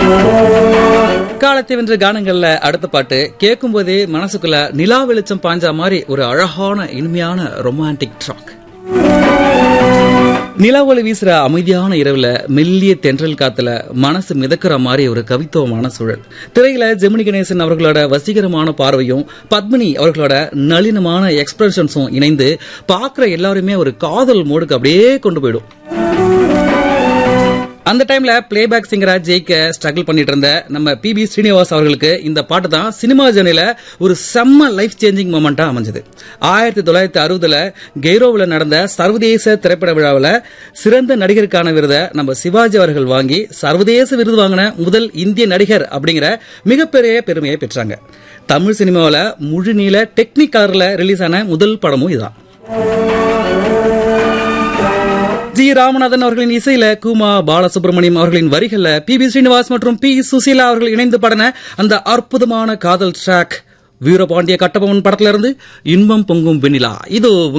காலத்தை வென்ற கானங்கள்ல அடுத்த பாட்டு கேட்கும் போதே மனசுக்குள்ள நிலா வெளிச்சம் பாஞ்சா மாதிரி ஒரு அழகான இனிமையான ரொமான்டிக் ட்ராக் நிலா ஒளி வீசுற அமைதியான இரவுல மெல்லிய தென்றல் காத்துல மனசு மிதக்கிற மாதிரி ஒரு கவித்துவமான சூழல் திரையில ஜெமினி கணேசன் அவர்களோட வசீகரமான பார்வையும் பத்மினி அவர்களோட நளினமான எக்ஸ்பிரஷன்ஸும் இணைந்து பார்க்குற எல்லாருமே ஒரு காதல் மோடுக்கு அப்படியே கொண்டு போயிடும் அந்த டைம்ல பிளேபேக் சிங்கரா ஜெயிக்க ஸ்ட்ரகிள் பண்ணிட்டு இருந்த நம்ம பி பி ஸ்ரீனிவாஸ் அவர்களுக்கு இந்த பாட்டு தான் சினிமா ஜேர்னில ஒரு செம்ம லைஃப் சேஞ்சிங் மூமெண்டா அமைஞ்சது ஆயிரத்தி தொள்ளாயிரத்தி அறுபதுல கெய்ரோவில் நடந்த சர்வதேச திரைப்பட விழாவில் சிறந்த நடிகருக்கான விருதை நம்ம சிவாஜி அவர்கள் வாங்கி சர்வதேச விருது வாங்கின முதல் இந்திய நடிகர் அப்படிங்கிற மிகப்பெரிய பெருமையை பெற்றாங்க தமிழ் சினிமாவில் முழு நீள டெக்னிக் கலர்ல ரிலீஸ் ஆன முதல் படமும் இதுதான் ஜி ராமநாதன் அவர்களின் இசையில குமா பாலசுப்ரமணியம் அவர்களின் வரிகள்ல பி பி ஸ்ரீனிவாஸ் மற்றும் பி சுசீலா அவர்கள் இணைந்து பாடின அந்த அற்புதமான காதல் ட்ராக் வீரபாண்டிய கட்டபொம்மன் படத்துல இருந்து இன்பம் பொங்கும் வெண்ணிலா இது